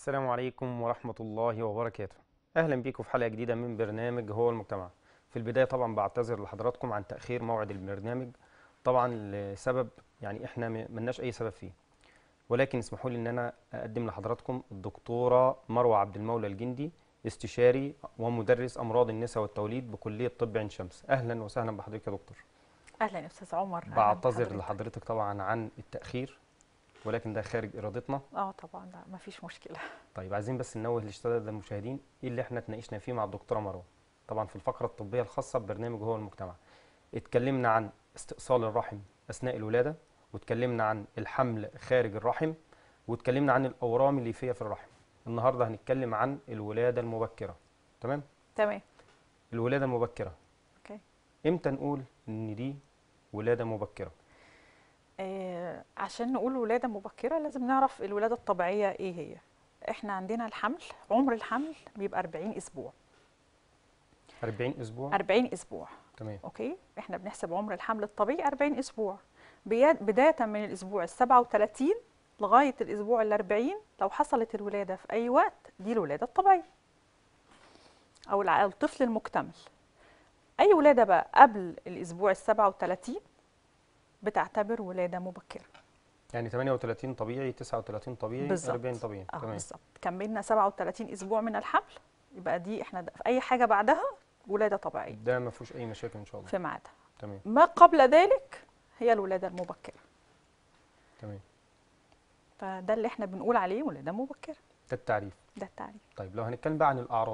السلام عليكم ورحمة الله وبركاته أهلا بيكم في حلقة جديدة من برنامج هو المجتمع في البداية طبعا بعتذر لحضراتكم عن تأخير موعد البرنامج طبعا لسبب يعني احنا م- ملناش أي سبب فيه ولكن اسمحوا لي ان انا اقدم لحضراتكم الدكتورة مروة عبد المولى الجندي استشاري ومدرس امراض النساء والتوليد بكلية طب عين شمس اهلا وسهلا بحضرتك يا دكتور اهلا يا استاذ عمر أهلاً بعتذر بحضرتك. لحضرتك طبعا عن التأخير ولكن ده خارج ارادتنا اه طبعا لا مفيش مشكله طيب عايزين بس ننوه للساده المشاهدين ايه اللي احنا اتناقشنا فيه مع الدكتوره مروه طبعا في الفقره الطبيه الخاصه ببرنامج هو المجتمع اتكلمنا عن استئصال الرحم اثناء الولاده واتكلمنا عن الحمل خارج الرحم واتكلمنا عن الاورام الليفيه في الرحم النهارده هنتكلم عن الولاده المبكره تمام تمام الولاده المبكره اوكي امتى نقول ان دي ولاده مبكره آه عشان نقول ولاده مبكره لازم نعرف الولاده الطبيعيه ايه هي احنا عندنا الحمل عمر الحمل بيبقى 40 اسبوع 40 اسبوع 40 اسبوع تمام اوكي احنا بنحسب عمر الحمل الطبيعي 40 اسبوع بيا- بدايه من الاسبوع ال 37 لغايه الاسبوع ال 40 لو حصلت الولاده في اي وقت دي الولاده الطبيعيه او الع- الطفل المكتمل اي ولاده بقى قبل الاسبوع ال 37 بتعتبر ولاده مبكره يعني 38 طبيعي 39 طبيعي بالظبط. 40 طبيعي اه تمام بالظبط كملنا 37 اسبوع من الحمل يبقى دي احنا د- في اي حاجه بعدها ولاده طبيعيه ده ما فيهوش اي مشاكل ان شاء الله في ميعادها تمام ما قبل ذلك هي الولاده المبكره تمام فده اللي احنا بنقول عليه ولاده مبكره ده التعريف ده التعريف طيب لو هنتكلم بقى عن الاعراض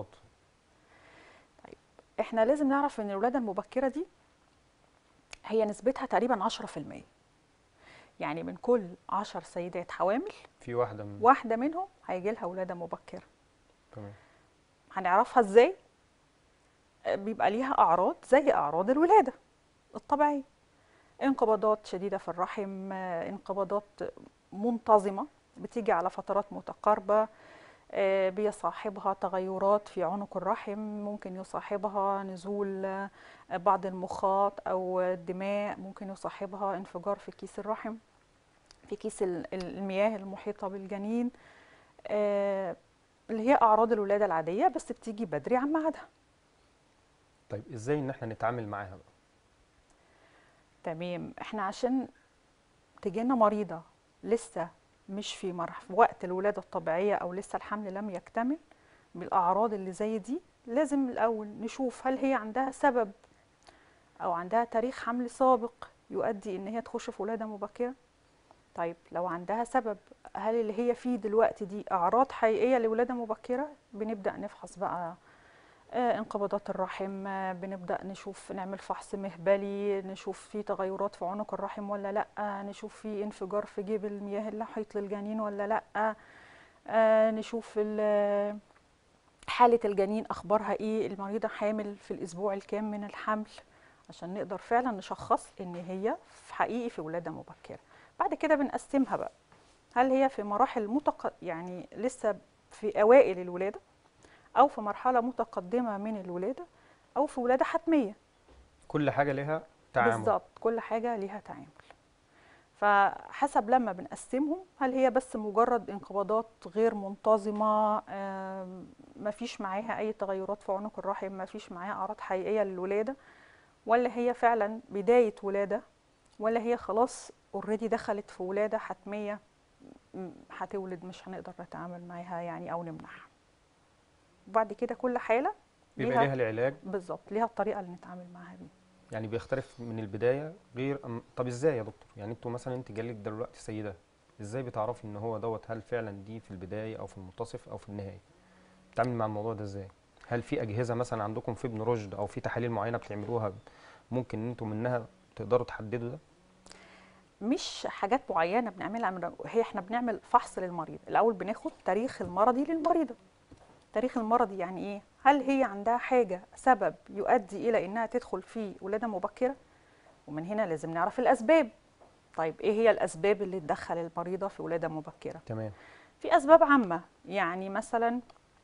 احنا لازم نعرف ان الولاده المبكره دي هي نسبتها تقريبا 10% يعني من كل 10 سيدات حوامل في واحده من واحده منهم هيجي لها ولاده مبكره تمام هنعرفها ازاي آه، بيبقى ليها اعراض زي اعراض الولاده الطبيعيه انقباضات شديده في الرحم آه، انقباضات منتظمه بتيجي على فترات متقاربه آه، بيصاحبها تغيرات في عنق الرحم ممكن يصاحبها نزول آه، بعض المخاط او الدماء ممكن يصاحبها انفجار في كيس الرحم في كيس ال- ال- المياه المحيطه بالجنين آه، اللي هي اعراض الولاده العاديه بس بتيجي بدري عن ميعادها طيب ازاي ان احنا نتعامل معاها بقى تمام احنا عشان تجينا مريضه لسه مش في مرح في وقت الولاده الطبيعيه او لسه الحمل لم يكتمل بالاعراض اللي زي دي لازم الاول نشوف هل هي عندها سبب او عندها تاريخ حمل سابق يؤدي ان هي تخش في ولاده مبكره طيب لو عندها سبب هل اللي هي فيه دلوقتي دي اعراض حقيقيه لولاده مبكره بنبدا نفحص بقى آه، انقباضات الرحم آه، بنبدأ نشوف نعمل فحص مهبلي نشوف في تغيرات في عنق الرحم ولا لأ نشوف في انفجار في جيب المياه اللحيط للجنين ولا لأ آه، نشوف ال- حالة الجنين أخبارها إيه المريضة حامل في الأسبوع الكام من الحمل عشان نقدر فعلا نشخص إن هي في حقيقي في ولادة مبكرة بعد كده بنقسمها بقى هل هي في مراحل متق... يعني لسه في أوائل الولادة أو في مرحلة متقدمة من الولادة أو في ولادة حتمية كل حاجه لها تعامل بالظبط كل حاجة ليها تعامل فحسب لما بنقسمهم هل هي بس مجرد انقباضات غير منتظمة آم، مفيش معاها أي تغيرات في عنق الرحم مفيش معاها أعراض حقيقية للولادة ولا هي فعلا بداية ولادة ولا هي خلاص اوريدي دخلت في ولادة حتمية م، هتولد مش هنقدر نتعامل معاها يعني أو نمنعها وبعد كده كل حالة بيبقى ليها العلاج بالظبط ليها الطريقة اللي نتعامل معاها بيها يعني بيختلف من البدايه غير أم... طب ازاي يا دكتور يعني انتوا مثلا انت جالك دلوقتي سيده ازاي بتعرفي ان هو دوت هل فعلا دي في البدايه او في المنتصف او في النهايه بتتعامل مع الموضوع ده ازاي هل في اجهزه مثلا عندكم في ابن رشد او في تحاليل معينه بتعملوها ممكن ان انتوا منها تقدروا تحددوا ده مش حاجات معينه بنعملها من هي احنا بنعمل فحص للمريض الاول بناخد تاريخ المرضي للمريضه تاريخ المرضي يعني ايه هل هي عندها حاجه سبب يؤدي الى انها تدخل في ولاده مبكره ومن هنا لازم نعرف الاسباب طيب ايه هي الاسباب اللي تدخل المريضه في ولاده مبكره تمام في اسباب عامه يعني مثلا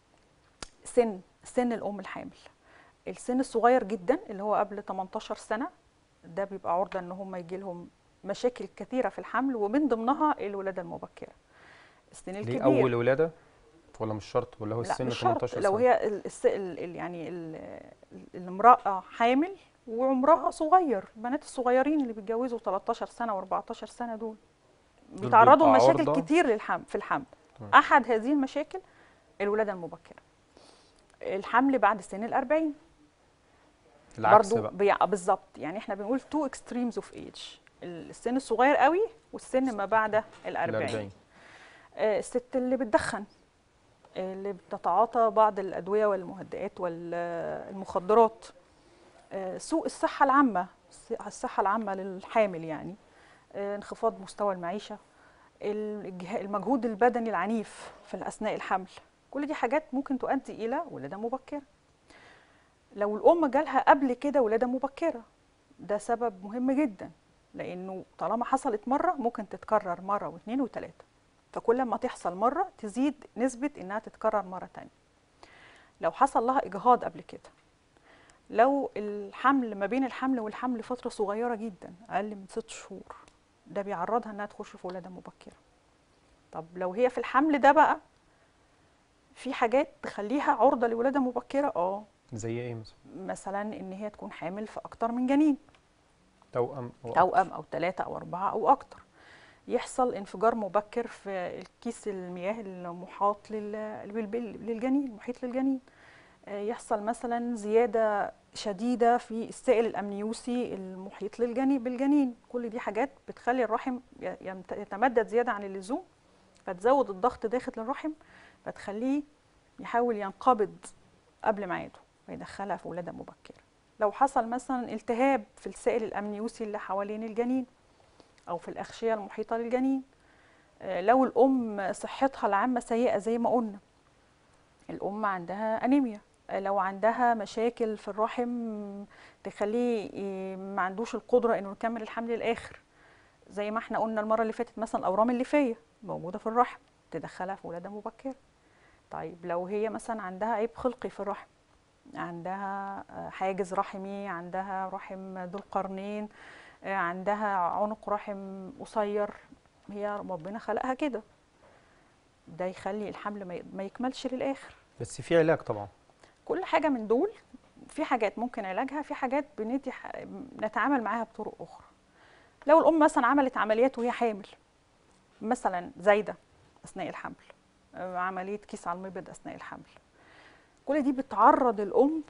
سن سن الام الحامل السن الصغير جدا اللي هو قبل 18 سنه ده بيبقى عرضه ان هم يجي لهم مشاكل كثيره في الحمل ومن ضمنها الولاده المبكره السن دي الكبير اول ولاده ولا مش شرط ولا هو لا السن مش شرط 18 لو سنه هي ال- الس... ال... ال- يعني ال... الامرأة حامل وعمرها صغير البنات الصغيرين اللي بيتجوزوا 13 سنة و14 سنة دول بيتعرضوا بيبقى لمشاكل عرضة. كتير للحمل في الحمل تمام. أحد هذه المشاكل الولادة المبكرة الحمل بعد سن الأربعين العكس برضو بقى بي... بالظبط يعني احنا بنقول تو اكستريمز اوف ايج السن الصغير قوي والسن ما بعد الأربعين الأربعين آه، الست اللي بتدخن اللي بتتعاطى بعض الأدوية والمهدئات والمخدرات آه، سوء الصحة العامة الص- الصحة العامة للحامل يعني آه، انخفاض مستوى المعيشة الجه- المجهود البدني العنيف في أثناء الحمل كل دي حاجات ممكن تؤدي إلى ولادة مبكرة لو الأم جالها قبل كده ولادة مبكرة ده سبب مهم جدا لأنه طالما حصلت مرة ممكن تتكرر مرة واثنين وثلاثة فكل ما تحصل مرة تزيد نسبة إنها تتكرر مرة تانية لو حصل لها إجهاض قبل كده لو الحمل ما بين الحمل والحمل فترة صغيرة جدا أقل من ست شهور ده بيعرضها إنها تخش في ولادة مبكرة طب لو هي في الحمل ده بقى في حاجات تخليها عرضة لولادة مبكرة اه زي ايه مثلا مثلا إن هي تكون حامل في أكتر من جنين توأم أو توأم أو ثلاثة أو أربعة أو أكتر يحصل انفجار مبكر في الكيس المياه المحاط لل- للبل- للجنين المحيط للجنين آه، يحصل مثلا زيادة شديدة في السائل الأمنيوسي المحيط للجنين بالجنين كل دي حاجات بتخلي الرحم ي- يمت- يتمدد زيادة عن اللزوم فتزود الضغط داخل الرحم فتخليه يحاول ينقبض قبل ميعاده فيدخلها في ولادة مبكرة لو حصل مثلا التهاب في السائل الأمنيوسي اللي حوالين الجنين أو في الأغشية المحيطة للجنين آه، لو الأم صحتها العامة سيئة زي ما قلنا الأم عندها أنيميا آه، لو عندها مشاكل في الرحم تخليه ي- ما عندوش القدرة إنه يكمل الحمل للآخر زي ما احنا قلنا المرة اللي فاتت مثلا الأورام الليفية موجودة في الرحم تدخلها في ولادة مبكرة طيب لو هي مثلا عندها عيب خلقي في الرحم عندها آه، حاجز رحمي عندها رحم ذو القرنين آه، عندها عنق رحم قصير هي ربنا خلقها كده ده يخلي الحمل ما ي- ما يكملش للآخر بس في علاج طبعا كل حاجة من دول في حاجات ممكن علاجها في حاجات بندي ح- نتعامل معاها بطرق أخرى لو الأم مثلا عملت عمليات وهي حامل مثلا زايدة أثناء الحمل آه، عملية كيس على المبيض أثناء الحمل كل دي بتعرض الأم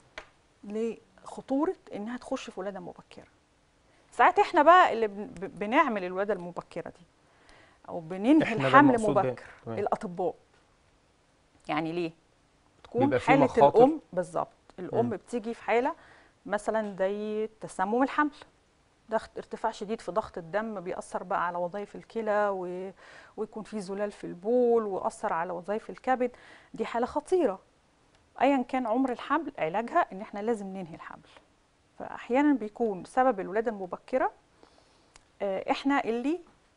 لخطورة إنها تخش في ولادة مبكرة ساعات احنا بقى اللي بن- ب- بنعمل الولادة المبكرة دي أو بننهي إحنا ده الحمل المقصود بيه. مبكر تمام. الأطباء يعني ليه؟ تكون بيبقى في حالة مخاطر. الأم بالظبط الأم مم. بتيجي في حالة مثلا زي تسمم الحمل ضغط ارتفاع شديد في ضغط الدم بيأثر بقى على وظائف الكلى و... ويكون في زلال في البول ويأثر على وظائف الكبد دي حالة خطيرة أيا كان عمر الحمل علاجها إن احنا لازم ننهي الحمل فأحيانا بيكون سبب الولادة المبكرة آه، احنا اللي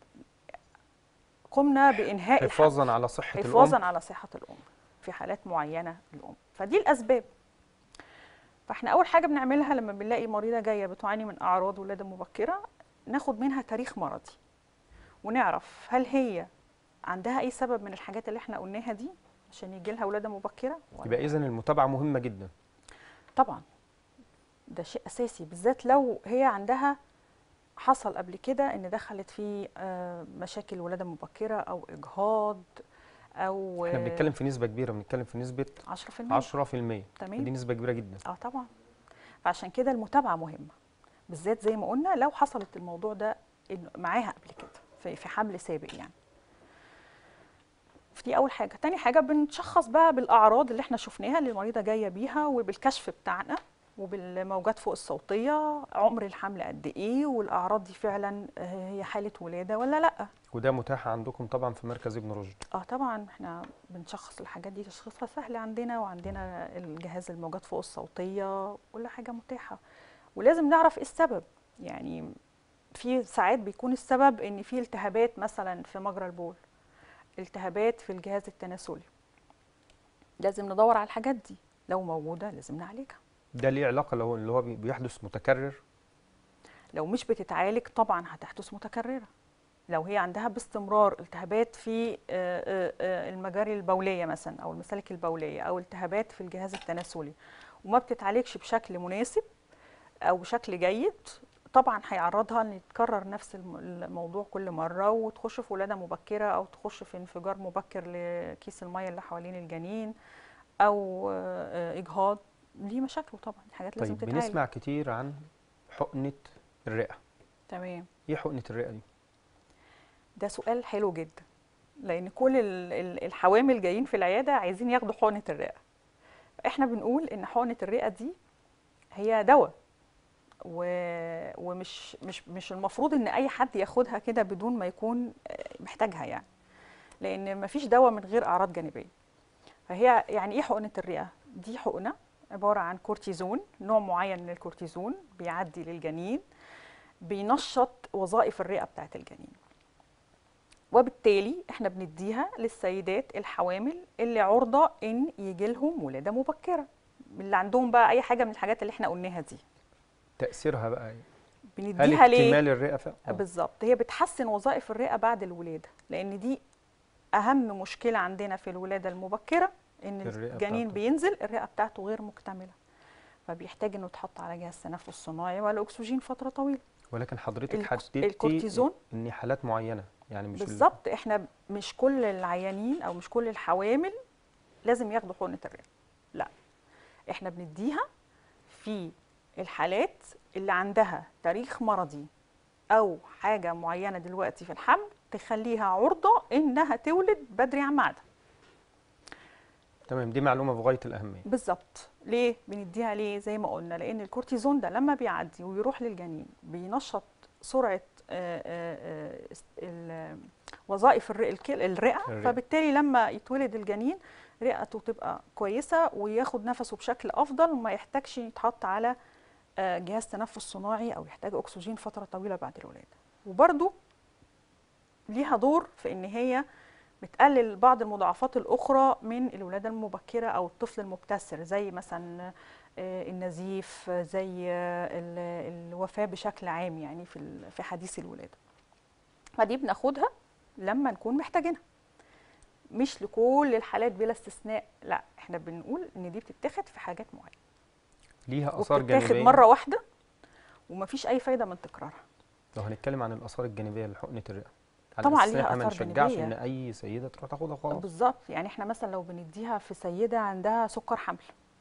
قمنا بإنهاء الحمل حفاظا على صحة حفاظا الأم على صحة الأم في حالات معينة الأم فدي الأسباب فاحنا أول حاجة بنعملها لما بنلاقي مريضة جاية بتعاني من أعراض ولادة مبكرة ناخد منها تاريخ مرضي ونعرف هل هي عندها أي سبب من الحاجات اللي احنا قلناها دي عشان يجي لها ولادة مبكرة ولا يبقى إذا المتابعة مهمة جدا طبعا ده شيء اساسي بالذات لو هي عندها حصل قبل كده ان دخلت في آه، مشاكل ولاده مبكره او اجهاض او احنا بنتكلم في نسبة كبيرة بنتكلم في نسبة 10% 10% دي تمام نسبة كبيرة جدا اه طبعا فعشان كده المتابعه مهمه بالذات زي ما قلنا لو حصلت الموضوع ده إنه معاها قبل كده في في حمل سابق يعني دي اول حاجه تاني حاجه بنشخص بقى بالاعراض اللي احنا شفناها اللي المريضه جايه بيها وبالكشف بتاعنا وبالموجات فوق الصوتيه عمر الحمل قد ايه والاعراض دي فعلا آه، هي حاله ولاده ولا لا وده متاح عندكم طبعا في مركز ابن رشد اه طبعا احنا بنشخص الحاجات دي تشخيصها سهل عندنا وعندنا الجهاز الموجات فوق الصوتية كل حاجة متاحة ولازم نعرف ايه السبب يعني في ساعات بيكون السبب ان في التهابات مثلا في مجرى البول التهابات في الجهاز التناسلي لازم ندور على الحاجات دي لو موجودة لازم نعالجها ده ليه علاقة اللي هو اللي هو بي- بيحدث متكرر لو مش بتتعالج طبعا هتحدث متكررة لو هي عندها باستمرار التهابات في آه، آه، آه، المجاري البوليه مثلا او المسالك البوليه او التهابات في الجهاز التناسلي وما بتتعالجش بشكل مناسب او بشكل جيد طبعا هيعرضها ان يتكرر نفس الم- الموضوع كل مره وتخش في ولاده مبكره او تخش في انفجار مبكر لكيس الميه اللي حوالين الجنين او آه، آه، اجهاض دي مشاكله طبعا دي حاجات لازم طيب تتعالج بنسمع كتير عن حقنة الرئة تمام ايه حقنة الرئة دي ده سؤال حلو جدا لان كل ال- ال- الحوامل جايين في العياده عايزين ياخدوا حقنه الرئه احنا بنقول ان حقنه الرئه دي هي دواء و... ومش مش مش المفروض ان اي حد ياخدها كده بدون ما يكون آه، محتاجها يعني لان مفيش دواء من غير اعراض جانبيه فهي يعني ايه حقنه الرئه دي حقنه عباره عن كورتيزون نوع معين من الكورتيزون بيعدي للجنين بينشط وظائف الرئه بتاعت الجنين وبالتالي احنا بنديها للسيدات الحوامل اللي عرضه ان يجي لهم ولاده مبكره اللي عندهم بقى اي حاجه من الحاجات اللي احنا قلناها دي تأثيرها بقى ايه هل بنديها ليه اكتمال الرئة فعلا آه. بالظبط هي بتحسن وظائف الرئه بعد الولاده لان دي اهم مشكله عندنا في الولاده المبكره ان الرئة الجنين بتاعته. بينزل الرئه بتاعته غير مكتمله فبيحتاج انه يتحط على جهاز تنفس صناعي ولا اكسجين فتره طويله ولكن حضرتك الك- حددتي الكورتيزون ان حالات معينة يعني مش ال- بالظبط احنا مش كل العيانين او مش كل الحوامل لازم ياخدوا حقنه الرئه لا احنا بنديها في الحالات اللي عندها تاريخ مرضي او حاجه معينه دلوقتي في الحمل تخليها عرضه انها تولد بدري عن ميعادها تمام دي معلومة بغاية الأهمية بالظبط ليه بنديها ليه زي ما قلنا لان الكورتيزون ده لما بيعدي ويروح للجنين بينشط سرعه آه، آه، آه، است- ال- وظائف الرئه الكل- الرئه الرئة. فبالتالي لما يتولد الجنين رئته تبقى كويسه وياخد نفسه بشكل افضل وما يحتاجش يتحط على آه، جهاز تنفس صناعي او يحتاج اكسجين فتره طويله بعد الولاده وبرده ليها دور في ان هي بتقلل بعض المضاعفات الاخرى من الولاده المبكره او الطفل المبتسر زي مثلا آه، النزيف آه، زي آه، ال- الوفاه بشكل عام يعني في ال- في حديث الولاده فدي بناخدها لما نكون محتاجينها مش لكل الحالات بلا استثناء لا احنا بنقول ان دي بتتاخد في حاجات معينه ليها آثار وبتتاخد جانبية مره واحده ومفيش اي فايده من تكرارها لو هنتكلم عن الآثار الجانبية لحقنة الرئة على طبعاً أساس إن ليها احنا ما آثار نشجعش جانبية. إن أي سيدة تروح تاخدها خلاص بالظبط يعني احنا مثلا لو بنديها في سيده عندها سكر حمل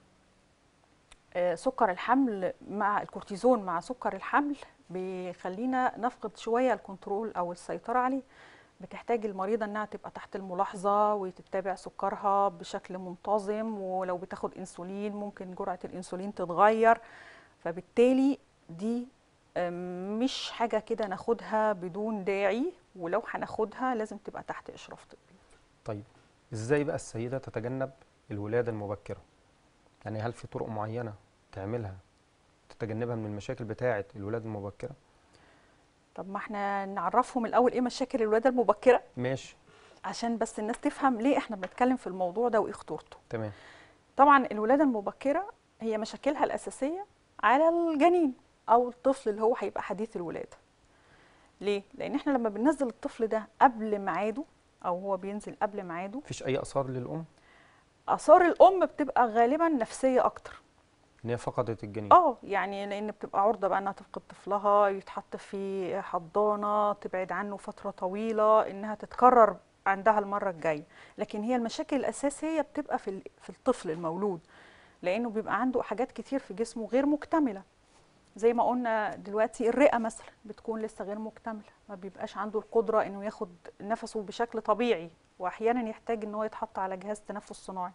آه، سكر الحمل مع الكورتيزون مع سكر الحمل بيخلينا نفقد شويه الكنترول او السيطره عليه بتحتاج المريضه انها تبقى تحت الملاحظه وتتابع سكرها بشكل منتظم ولو بتاخد انسولين ممكن جرعه الانسولين تتغير فبالتالي دي آم، مش حاجه كده ناخدها بدون داعي ولو هناخدها لازم تبقى تحت اشراف طبي طيب ازاي بقى السيدة تتجنب الولادة المبكرة يعني هل في طرق معينة تعملها تتجنبها من المشاكل بتاعة الولادة المبكرة طب ما احنا نعرفهم الاول ايه مشاكل الولاده المبكره ماشي عشان بس الناس تفهم ليه احنا بنتكلم في الموضوع ده وايه خطورته تمام طبعا الولاده المبكره هي مشاكلها الاساسيه على الجنين او الطفل اللي هو هيبقى حديث الولاده ليه لان احنا لما بننزل الطفل ده قبل ميعاده او هو بينزل قبل ميعاده مفيش أي آثار للأم اثار الام بتبقى غالبا نفسيه اكتر إن هي فقدت الجنين اه يعني لان بتبقى عرضه بقى انها تفقد طفلها يتحط في حضانه تبعد عنه فتره طويله انها تتكرر عندها المره الجايه لكن هي المشاكل الاساسيه بتبقى في ال- في الطفل المولود لانه بيبقى عنده حاجات كتير في جسمه غير مكتمله زي ما قلنا دلوقتي الرئه مثلا بتكون لسه غير مكتمله ما بيبقاش عنده القدره انه ياخد نفسه بشكل طبيعي واحيانا يحتاج ان هو يتحط على جهاز تنفس صناعي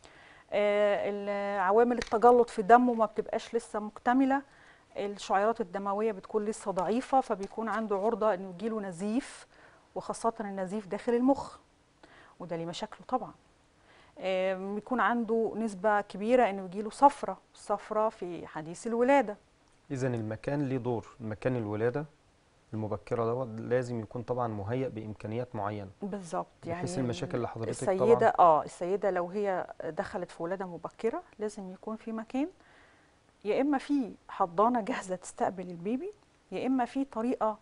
آه، ال- عوامل التجلط في دمه ما بتبقاش لسه مكتمله الشعيرات الدمويه بتكون لسه ضعيفه فبيكون عنده عرضه انه يجيله نزيف وخاصه النزيف داخل المخ وده ليه مشاكله طبعا آه، بيكون عنده نسبه كبيره انه يجيله صفرة صفرة في حديث الولاده إذا المكان ليه دور مكان الولادة المبكرة دوت لازم يكون طبعا مهيأ بإمكانيات معينة بالظبط بحيث المشاكل اللي حضرتك السيده طبعا اه السيده لو هي دخلت في ولاده مبكره لازم يكون في مكان يا اما في حضانه جاهزه تستقبل البيبي يا اما في طريقه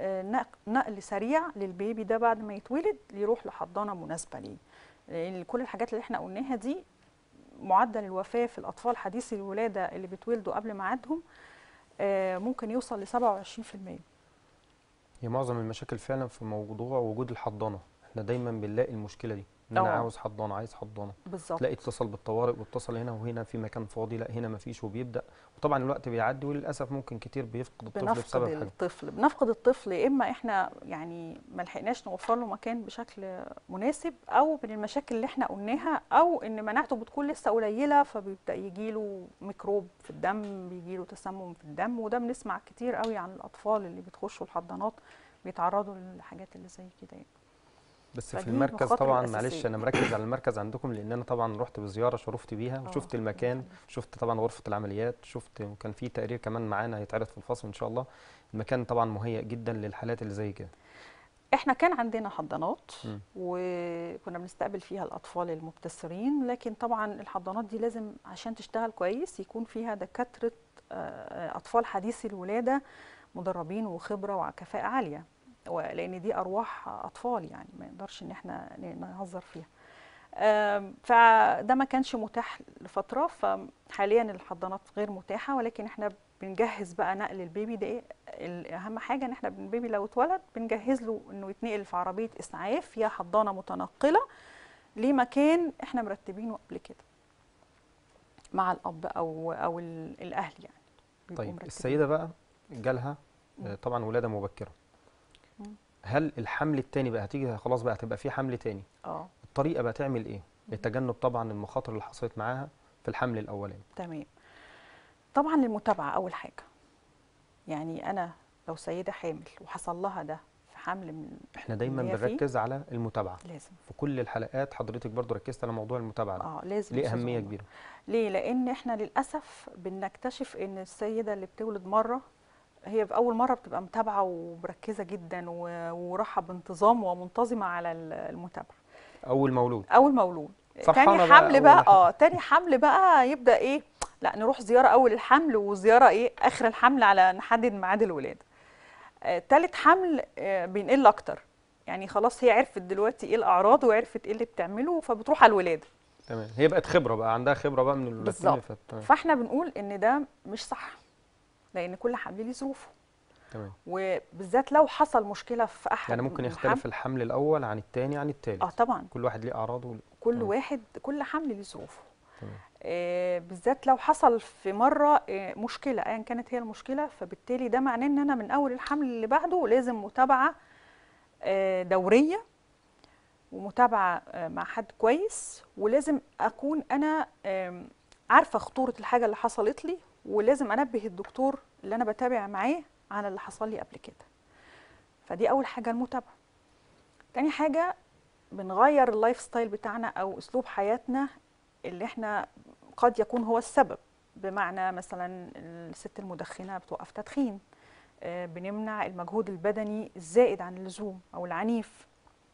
آه، نق- نقل سريع للبيبي ده بعد ما يتولد يروح لحضانه مناسبه ليه لان كل الحاجات اللي احنا قلناها دي معدل الوفاه في الاطفال حديثي الولاده اللي بيتولدوا قبل ميعادهم آه، ممكن يوصل ل 27% هي معظم المشاكل فعلا في موضوع وجود الحضانه احنا دايما بنلاقي المشكله دي ان انا اه. عاوز حضانه عايز حضانه بالظبط تلاقي اتصل بالطوارئ واتصل هنا وهنا في مكان فاضي لا هنا مفيش وبيبدا وطبعا الوقت بيعدي وللاسف ممكن كتير بيفقد الطفل بنفقد بسبب حاجه الطفل بنفقد الطفل يا اما احنا يعني ما لحقناش نوفر له مكان بشكل مناسب او من المشاكل اللي احنا قلناها او ان مناعته بتكون لسه قليله فبيبدا يجي له ميكروب في الدم بيجي له تسمم في الدم وده بنسمع كتير قوي عن الاطفال اللي بيتخشوا الحضانات بيتعرضوا للحاجات اللي زي كده يعني. بس في فدي المركز المخاطر طبعا الأساسية. معلش انا مركز على المركز عندكم لان انا طبعا رحت بزياره شرفت بيها اه، وشفت الله المكان يخليك. شفت طبعا غرفه العمليات شفت وكان في تقرير كمان معانا هيتعرض في الفصل ان شاء الله المكان طبعا مهيأ جدا للحالات اللي زي كده احنا كان عندنا حضانات مم. وكنا بنستقبل فيها الاطفال المبتسرين لكن طبعا الحضانات دي لازم عشان تشتغل كويس يكون فيها دكاتره آه، اطفال حديثي الولاده مدربين وخبره وكفاءه عاليه لان دي ارواح اطفال يعني ما نقدرش ان احنا نهزر فيها آم، فده ما كانش متاح لفتره فحاليا الحضانات غير متاحه ولكن احنا بنجهز بقى نقل البيبي ده ايه اهم حاجه ان احنا البيبي لو اتولد بنجهز له انه يتنقل في عربيه اسعاف فيها حضانه متنقله لمكان احنا مرتبينه قبل كده مع الاب او او ال- الاهل يعني بيبقوا طيب مرتبين. السيده بقى جالها مم. آه، طبعا ولاده مبكره مم. هل الحمل التاني بقى هتيجي خلاص بقى هتبقى في حمل تاني اه الطريقه بقى تعمل ايه لتجنب طبعا المخاطر اللي حصلت معاها في الحمل الاولاني تمام طبعا المتابعه اول حاجه يعني انا لو سيده حامل وحصل لها ده في حمل من احنا دايما اللي هي فيه؟ بنركز على المتابعه لازم في كل الحلقات حضرتك برضو ركزت على موضوع المتابعه ده اه لازم ليه أستاذ اهميه عمر. كبيره ليه لان احنا للاسف بنكتشف ان السيده اللي بتولد مره هي في اول مره بتبقى متابعه ومركزه جدا و- وراحه بانتظام ومنتظمه على ال- المتابعه اول مولود اول مولود فرحانة تاني بقى حمل أول بقى حمل. اه تاني حمل بقى يبدا ايه لا نروح زياره اول الحمل وزياره ايه اخر الحمل على نحدد ميعاد الولاده آه تالت حمل آه بينقل اكتر يعني خلاص هي عرفت دلوقتي ايه الاعراض وعرفت ايه اللي بتعمله فبتروح على الولاده تمام هي بقت خبره بقى عندها خبره بقى من الولادتين اللي بالظبط. فاتوا تمام فاحنا بنقول ان ده مش صح لان كل حمل ليه ظروفه تمام وبالذات لو حصل مشكله في احد يعني ممكن الحمل- يختلف الحمل الاول عن الثاني عن الثالث اه طبعا كل واحد ليه اعراضه ول- كل تمام. واحد كل حمل ليه ظروفه تمام آه، بالذات لو حصل في مره آه، مشكله ايا كانت هي المشكله فبالتالي ده معناه ان انا من اول الحمل اللي بعده لازم متابعه آه، دوريه ومتابعه آه، مع حد كويس ولازم اكون انا آم، عارفه خطوره الحاجه اللي حصلت لي ولازم انبه الدكتور اللي انا بتابع معاه عن اللي حصل لي قبل كده فدي اول حاجه المتابعه تاني حاجه بنغير اللايف ستايل بتاعنا او اسلوب حياتنا اللي احنا قد يكون هو السبب بمعنى مثلا الست المدخنه بتوقف تدخين آه، بنمنع المجهود البدني الزائد عن اللزوم او العنيف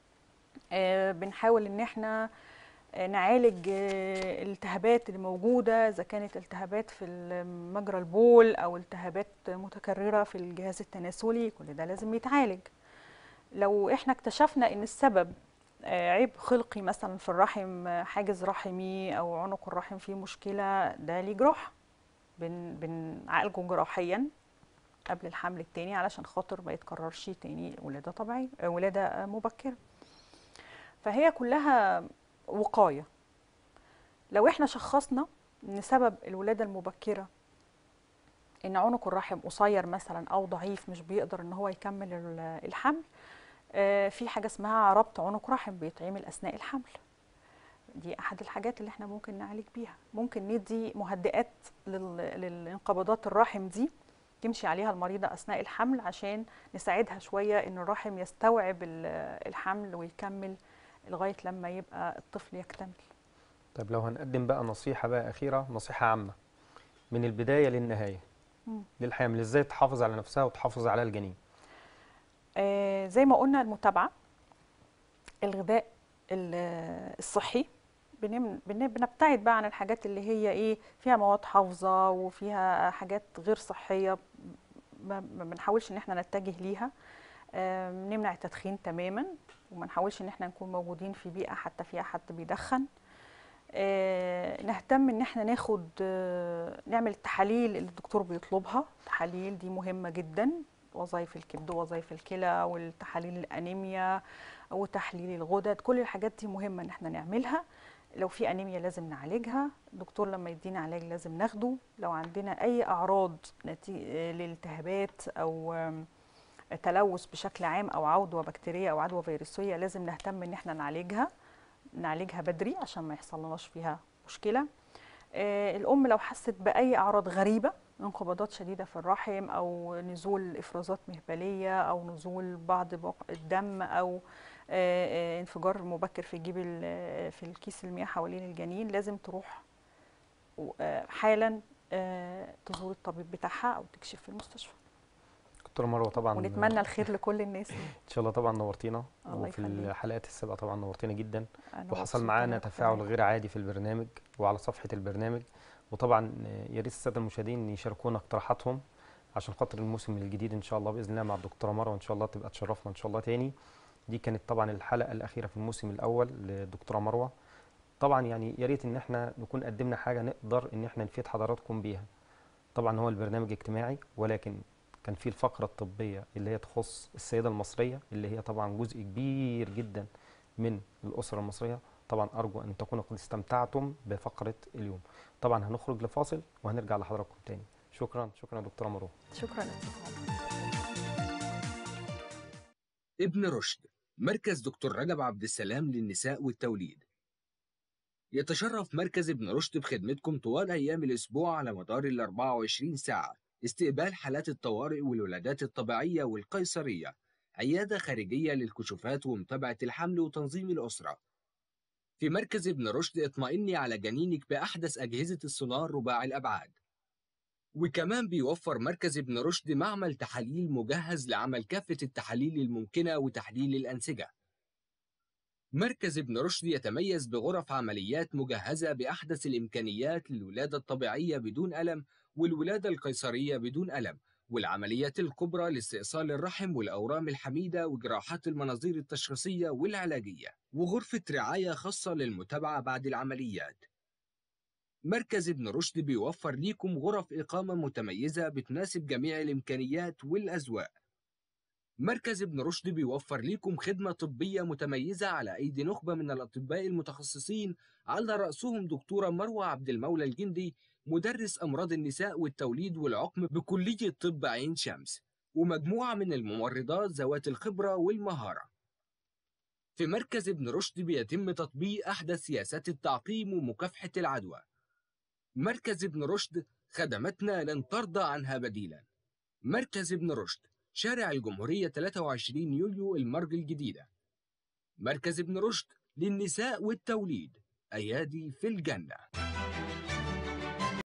آه، بنحاول ان احنا آه، نعالج آه، الالتهابات اللي موجوده اذا كانت التهابات في مجرى البول او التهابات متكرره في الجهاز التناسلي كل ده لازم يتعالج لو احنا اكتشفنا ان السبب آه، عيب خلقي مثلا في الرحم آه، حاجز رحمي او عنق الرحم فيه مشكله ده ليه جراحه بن بنعالجه جراحيا قبل الحمل التاني علشان خاطر ما يتكررش تاني ولاده طبيعيه آه، ولاده آه، مبكره فهي كلها وقايه لو احنا شخصنا ان سبب الولاده المبكره ان عنق الرحم قصير مثلا او ضعيف مش بيقدر ان هو يكمل ال- الحمل آه، في حاجه اسمها ربط عنق رحم بيتعمل اثناء الحمل دي احد الحاجات اللي احنا ممكن نعالج بيها ممكن ندي مهدئات لل- للانقباضات الرحم دي تمشي عليها المريضه اثناء الحمل عشان نساعدها شويه ان الرحم يستوعب ال- الحمل ويكمل لغايه لما يبقى الطفل يكتمل طب لو هنقدم بقى نصيحه بقى اخيره نصيحه عامه من البدايه للنهايه مم. للحامل ازاي تحافظ على نفسها وتحافظ على الجنين آه، زي ما قلنا المتابعة الغذاء ال- الصحي بنم- بن- بنبتعد بقى عن الحاجات اللي هي ايه فيها مواد حافظة وفيها حاجات غير صحية ما ما بنحاولش ان احنا نتجه ليها آم، نمنع التدخين تماما وما نحاولش ان احنا نكون موجودين في بيئه حتى فيها حد بيدخن آه، نهتم ان احنا ناخد آه، نعمل التحاليل اللي الدكتور بيطلبها التحاليل دي مهمه جدا وظائف الكبد ووظائف الكلى والتحاليل الانيميا وتحليل الغدد كل الحاجات دي مهمه ان احنا نعملها لو في انيميا لازم نعالجها الدكتور لما يدينا علاج لازم ناخده لو عندنا اي اعراض نتي- للالتهابات او آم، تلوث بشكل عام او عدوى بكتيريه او عدوى فيروسيه لازم نهتم ان احنا نعالجها نعالجها بدري عشان ما يحصلناش فيها مشكله آه، الام لو حست باي اعراض غريبه انقباضات شديده في الرحم او نزول افرازات مهبليه او نزول بعض بق- الدم او آه، آه، انفجار مبكر في جيب ال- في الكيس المياه حوالين الجنين لازم تروح و- آه، حالا آه، تزور الطبيب بتاعها او تكشف في المستشفى دكتوره مروه طبعا ونتمنى الخير لكل الناس ان شاء الله طبعا نورتينا الله وفي يخليك. الحلقات السابقه طبعا نورتينا جدا أنا وحصل مبسوطة معانا إن أنا كنت تفاعل معاك. غير عادي في البرنامج وعلى صفحه البرنامج وطبعا آه، يا ريت الساده المشاهدين يشاركونا اقتراحاتهم عشان خاطر الموسم الجديد ان شاء الله باذن الله مع الدكتوره مروه ان شاء الله تبقى تشرفنا ان شاء الله تاني دي كانت طبعا الحلقه الاخيره في الموسم الاول للدكتوره مروه طبعا يعني يا ريت ان احنا نكون قدمنا حاجه نقدر ان احنا نفيد حضراتكم بيها طبعا هو البرنامج اجتماعي ولكن كان في الفقره الطبيه اللي هي تخص السيده المصريه اللي هي طبعا جزء كبير جدا من الاسره المصريه طبعا ارجو ان تكونوا قد استمتعتم بفقره اليوم طبعا هنخرج لفاصل وهنرجع لحضراتكم تاني شكرا شكرا دكتوره مروه شكرا لك ابن رشد مركز دكتور رجب عبد السلام للنساء والتوليد يتشرف مركز ابن رشد بخدمتكم طوال أيام الأسبوع على مدار ال 24 ساعة استقبال حالات الطوارئ والولادات الطبيعية والقيصرية عيادة خارجية للكشوفات ومتابعة الحمل وتنظيم الأسرة في مركز ابن رشد اطمئني على جنينك بأحدث أجهزة السونار رباعي الأبعاد وكمان بيوفر مركز ابن رشد معمل تحاليل مجهز لعمل كافة التحاليل الممكنة وتحليل الأنسجة. مركز ابن رشد يتميز بغرف عمليات مجهزة بأحدث الإمكانيات للولادة الطبيعية بدون ألم والولادة القيصرية بدون ألم والعمليات الكبرى لاستئصال الرحم والأورام الحميدة وجراحات المناظير التشخيصية والعلاجية وغرفة رعاية خاصة للمتابعة بعد العمليات مركز ابن رشد بيوفر ليكم غرف إقامة متميزة بتناسب جميع الإمكانيات والأذواق. مركز ابن رشد بيوفر ليكم خدمة طبية متميزة على أيدي نخبة من الأطباء المتخصصين على رأسهم دكتورة مروة عبد المولى الجندي مدرس أمراض النساء والتوليد والعقم بكلية طب عين شمس ومجموعة من الممرضات ذوات الخبرة والمهارة. في مركز ابن رشد بيتم تطبيق أحدث سياسات التعقيم ومكافحة العدوى. مركز ابن رشد خدماتنا لن ترضى عنها بديلا مركز ابن رشد شارع الجمهورية 23 يوليو المرج الجديدة مركز ابن رشد للنساء والتوليد أيادي في الجنة